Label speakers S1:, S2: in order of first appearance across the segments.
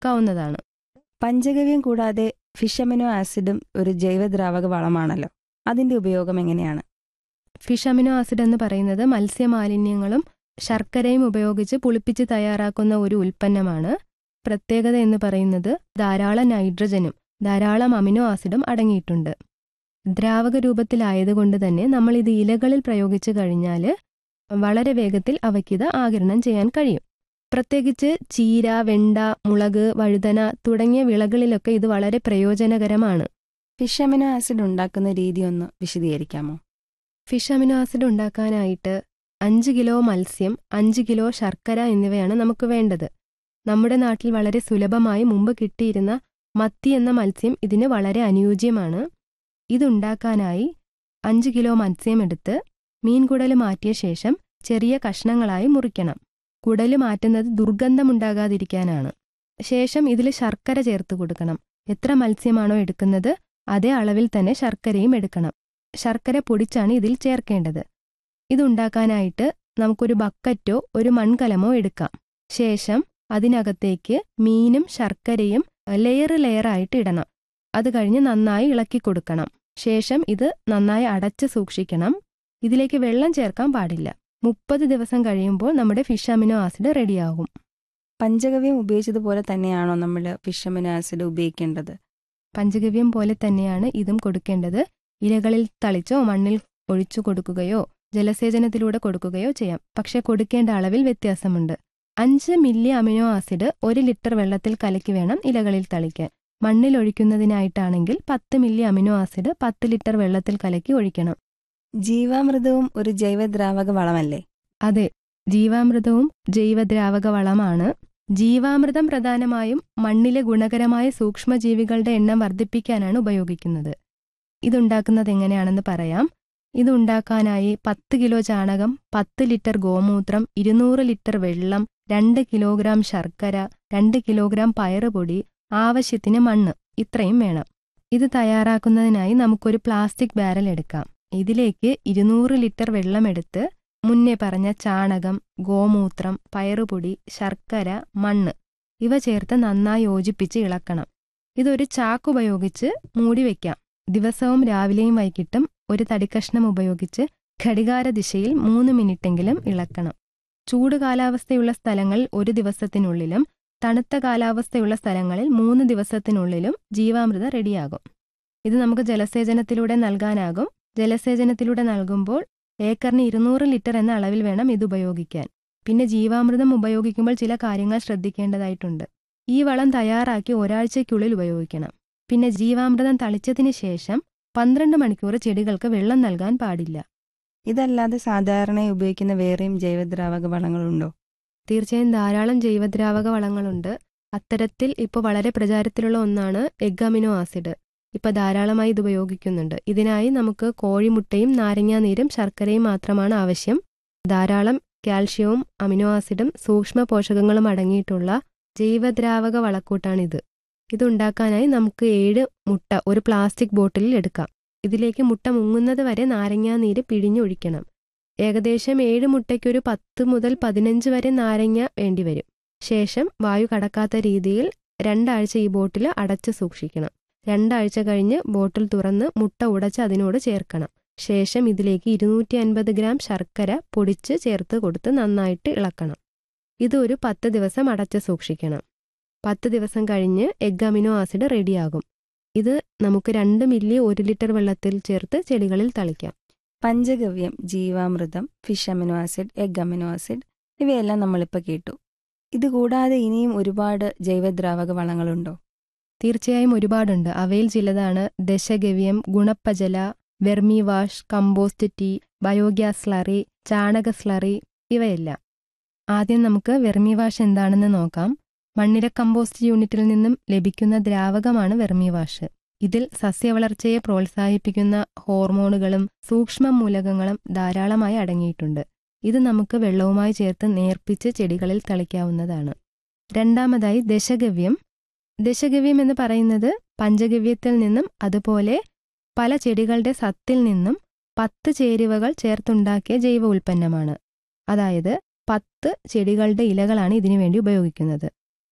S1: കൊടുക്കാവുന്നതാണ്
S2: പഞ്ചഗവ്യം കൂടാതെ fish amino ആസിഡും ഒരു ജൈവദ്രാവക വളമാണല്ലോ അതിന്റെ ഉപയോഗം എങ്ങനെയാണ്
S1: ഫിഷ് അമിനോ ആസിഡ് എന്ന് പറയുന്നത് മത്സ്യമാലിന്യങ്ങളും ശർക്കരയും ഉപയോഗിച്ച് പുളിപ്പിച്ച് തയ്യാറാക്കുന്ന ഒരു ഉൽപ്പന്നമാണ് പ്രത്യേകത എന്ന് പറയുന്നത് ധാരാളം നൈട്രജനും ധാരാളം അമിനോ ആസിഡും അടങ്ങിയിട്ടുണ്ട് ദ്രാവക രൂപത്തിലായതുകൊണ്ട് തന്നെ നമ്മൾ ഇത് ഇലകളിൽ പ്രയോഗിച്ചു കഴിഞ്ഞാൽ വളരെ വേഗത്തിൽ അവയ്ക്കിത് ആകിരണം ചെയ്യാൻ കഴിയും പ്രത്യേകിച്ച് ചീര വെണ്ട മുളക് വഴുതന തുടങ്ങിയ വിളകളിലൊക്കെ ഇത് വളരെ പ്രയോജനകരമാണ്
S2: ഫിഷ് അമിനോ ആസിഡ് ഉണ്ടാക്കുന്ന രീതി ഒന്ന് വിശദീകരിക്കാമോ
S1: ഫിഷ് അമിനോ ആസിഡ് ഉണ്ടാക്കാനായിട്ട് അഞ്ച് കിലോ മത്സ്യം അഞ്ച് കിലോ ശർക്കര എന്നിവയാണ് നമുക്ക് വേണ്ടത് നമ്മുടെ നാട്ടിൽ വളരെ സുലഭമായി മുമ്പ് കിട്ടിയിരുന്ന മത്തി എന്ന മത്സ്യം ഇതിന് വളരെ അനുയോജ്യമാണ് ഇതുണ്ടാക്കാനായി അഞ്ച് കിലോ മത്സ്യം എടുത്ത് മീൻകുടല് മാറ്റിയ ശേഷം ചെറിയ കഷ്ണങ്ങളായി മുറിക്കണം കുടല് മാറ്റുന്നത് ദുർഗന്ധമുണ്ടാകാതിരിക്കാനാണ് ശേഷം ഇതിൽ ശർക്കര ചേർത്ത് കൊടുക്കണം എത്ര മത്സ്യമാണോ എടുക്കുന്നത് അതേ അളവിൽ തന്നെ ശർക്കരയും എടുക്കണം ശർക്കര പൊടിച്ചാണ് ഇതിൽ ചേർക്കേണ്ടത് ഇതുണ്ടാക്കാനായിട്ട് നമുക്കൊരു ബക്കറ്റോ ഒരു മൺകലമോ എടുക്കാം ശേഷം അതിനകത്തേക്ക് മീനും ശർക്കരയും ലെയർ ലെയറായിട്ട് ഇടണം അത് കഴിഞ്ഞ് നന്നായി ഇളക്കി കൊടുക്കണം ശേഷം ഇത് നന്നായി അടച്ച് സൂക്ഷിക്കണം ഇതിലേക്ക് വെള്ളം ചേർക്കാൻ പാടില്ല മുപ്പത് ദിവസം കഴിയുമ്പോൾ നമ്മുടെ ഫിഷ് അമിനോ ആസിഡ് റെഡിയാകും
S2: പഞ്ചഗവ്യം ഉപയോഗിച്ചതുപോലെ തന്നെയാണോ നമ്മൾ ഫിഷ് അമിനോ ആസിഡ് ഉപയോഗിക്കേണ്ടത്
S1: പഞ്ചഗവ്യം പോലെ തന്നെയാണ് ഇതും കൊടുക്കേണ്ടത് ഇലകളിൽ തളിച്ചോ മണ്ണിൽ ഒഴിച്ചു കൊടുക്കുകയോ ജലസേചനത്തിലൂടെ കൊടുക്കുകയോ ചെയ്യാം പക്ഷെ കൊടുക്കേണ്ട അളവിൽ വ്യത്യാസമുണ്ട് അഞ്ച് മില്ലി അമിനോ ആസിഡ് ഒരു ലിറ്റർ വെള്ളത്തിൽ കലക്കി വേണം ഇലകളിൽ തളിക്കാൻ മണ്ണിൽ ഒഴിക്കുന്നതിനായിട്ടാണെങ്കിൽ പത്ത് മില്ലി അമിനോ ആസിഡ് പത്ത് ലിറ്റർ വെള്ളത്തിൽ കലക്കി ഒഴിക്കണം
S2: ജീവാമൃതവും ഒരു ജൈവദ്രാവക വളമല്ലേ
S1: അതെ ജീവാമൃതവും ജൈവദ്രാവക വളമാണ് ജീവാമൃതം പ്രധാനമായും മണ്ണിലെ ഗുണകരമായ സൂക്ഷ്മജീവികളുടെ എണ്ണം വർദ്ധിപ്പിക്കാനാണ് ഉപയോഗിക്കുന്നത് ഇതുണ്ടാക്കുന്നത് എങ്ങനെയാണെന്ന് പറയാം ഇതുണ്ടാക്കാനായി പത്ത് കിലോ ചാണകം പത്ത് ലിറ്റർ ഗോമൂത്രം ഇരുന്നൂറ് ലിറ്റർ വെള്ളം രണ്ട് കിലോഗ്രാം ശർക്കര രണ്ട് കിലോഗ്രാം പയറുപൊടി ആവശ്യത്തിന് മണ്ണ് ഇത്രയും വേണം ഇത് തയ്യാറാക്കുന്നതിനായി നമുക്കൊരു പ്ലാസ്റ്റിക് ബാരൽ എടുക്കാം ഇതിലേക്ക് ഇരുന്നൂറ് ലിറ്റർ വെള്ളമെടുത്ത് മുന്നേ പറഞ്ഞ ചാണകം ഗോമൂത്രം പയറുപൊടി ശർക്കര മണ്ണ് ഇവ ചേർത്ത് നന്നായി യോജിപ്പിച്ച് ഇളക്കണം ഇതൊരു ചാക്കുപയോഗിച്ച് മൂടി വയ്ക്കാം ദിവസവും രാവിലെയും വൈകിട്ടും ഒരു തടിക്കഷ്ണം ഉപയോഗിച്ച് ഘടികാര ദിശയിൽ മൂന്ന് മിനിറ്റെങ്കിലും ഇളക്കണം ചൂട് കാലാവസ്ഥയുള്ള സ്ഥലങ്ങളിൽ ഒരു ദിവസത്തിനുള്ളിലും തണുത്ത കാലാവസ്ഥയുള്ള സ്ഥലങ്ങളിൽ മൂന്ന് ദിവസത്തിനുള്ളിലും ജീവാമൃത റെഡിയാകും ഇത് നമുക്ക് ജലസേചനത്തിലൂടെ നൽകാനാകും ജലസേചനത്തിലൂടെ നൽകുമ്പോൾ ഏക്കറിന് ഇരുന്നൂറ് ലിറ്റർ എന്ന അളവിൽ വേണം ഇത് ഉപയോഗിക്കാൻ പിന്നെ ജീവാമൃതം ഉപയോഗിക്കുമ്പോൾ ചില കാര്യങ്ങൾ ശ്രദ്ധിക്കേണ്ടതായിട്ടുണ്ട് ഈ വളം തയ്യാറാക്കി ഒരാഴ്ചയ്ക്കുള്ളിൽ ഉപയോഗിക്കണം പിന്നെ ജീവാമൃതം തളിച്ചതിന് ശേഷം പന്ത്രണ്ട് മണിക്കൂർ ചെടികൾക്ക് വെള്ളം നൽകാൻ പാടില്ല
S2: ഇതല്ലാതെ സാധാരണയായി ഉപയോഗിക്കുന്ന വേറെയും ജൈവദ്രാവക വളങ്ങളുണ്ടോ
S1: തീർച്ചയായും ധാരാളം ജൈവദ്രാവക വളങ്ങളുണ്ട് അത്തരത്തിൽ ഇപ്പോൾ വളരെ പ്രചാരത്തിലുള്ള ഒന്നാണ് എഗ് അമിനോ ആസിഡ് ഇപ്പൊ ധാരാളമായി ഇത് ഉപയോഗിക്കുന്നുണ്ട് ഇതിനായി നമുക്ക് കോഴിമുട്ടയും നാരങ്ങാനീരും ശർക്കരയും മാത്രമാണ് ആവശ്യം ധാരാളം കാൽഷ്യവും അമിനോ ആസിഡും സൂക്ഷ്മ പോഷകങ്ങളും അടങ്ങിയിട്ടുള്ള ജൈവദ്രാവക വളക്കൂട്ടാണിത് ഇതുണ്ടാക്കാനായി നമുക്ക് ഏഴ് മുട്ട ഒരു പ്ലാസ്റ്റിക് ബോട്ടിലിൽ എടുക്കാം ഇതിലേക്ക് മുട്ട മുങ്ങുന്നത് വരെ നാരങ്ങാനീര് പിഴിഞ്ഞൊഴിക്കണം ഏകദേശം ഏഴ് മുട്ടയ്ക്കൊരു പത്ത് മുതൽ പതിനഞ്ച് വരെ നാരങ്ങ വേണ്ടിവരും ശേഷം വായു കടക്കാത്ത രീതിയിൽ രണ്ടാഴ്ച ഈ ബോട്ടിൽ അടച്ചു സൂക്ഷിക്കണം രണ്ടാഴ്ച കഴിഞ്ഞ് ബോട്ടിൽ തുറന്ന് മുട്ട ഉടച്ച് അതിനോട് ചേർക്കണം ശേഷം ഇതിലേക്ക് ഇരുന്നൂറ്റി അൻപത് ഗ്രാം ശർക്കര പൊടിച്ച് ചേർത്ത് കൊടുത്ത് നന്നായിട്ട് ഇളക്കണം ഇത് ഒരു പത്ത് ദിവസം അടച്ച് സൂക്ഷിക്കണം പത്ത് ദിവസം കഴിഞ്ഞ് എഗ് അമിനോ ആസിഡ് റെഡിയാകും ഇത് നമുക്ക് രണ്ട് മില്ലി ഒരു ലിറ്റർ വെള്ളത്തിൽ ചേർത്ത് ചെടികളിൽ തളിക്കാം
S2: പഞ്ചഗവ്യം ജീവാമൃതം fish amino acid egg amino acid ഇവയെല്ലാം നമ്മളിപ്പോൾ കേട്ടു ഇതുകൂടാതെ ഇനിയും ഒരുപാട് ജൈവദ്രാവക വളങ്ങളുണ്ടോ
S1: തീർച്ചയായും ഒരുപാടുണ്ട് അവയിൽ ചിലതാണ് ദശഗവ്യം ഗുണപ്പജല vermi wash compost tea biogas slurry ചാണക സ്ലറി ഇവയെല്ലാം ആദ്യം നമുക്ക് വെർമി വാഷ് എന്താണെന്ന് നോക്കാം മണ്ണിര കമ്പോസ്റ്റ് യൂണിറ്റിൽ നിന്നും ലഭിക്കുന്ന ദ്രാവകമാണ് വെർമി വാഷ് ഇതിൽ സസ്യവളർച്ചയെ പ്രോത്സാഹിപ്പിക്കുന്ന ഹോർമോണുകളും സൂക്ഷ്മ മൂലകങ്ങളും ധാരാളമായി അടങ്ങിയിട്ടുണ്ട് ഇത് നമുക്ക് വെള്ളവുമായി ചേർത്ത് നേർപ്പിച്ച് ചെടികളിൽ തളിക്കാവുന്നതാണ് രണ്ടാമതായി ദശഗവ്യം ദശഗവ്യം എന്ന് പറയുന്നത് പഞ്ചഗവ്യത്തിൽ നിന്നും അതുപോലെ പല ചെടികളുടെ സത്തിൽ നിന്നും പത്ത് ചേരുവകൾ ചേർത്തുണ്ടാക്കിയ ജൈവ ഉൽപ്പന്നമാണ് അതായത് പത്ത് ചെടികളുടെ ഇലകളാണ് ഇതിനു വേണ്ടി ഉപയോഗിക്കുന്നത്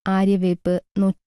S1: ആര്യവേപ്പ്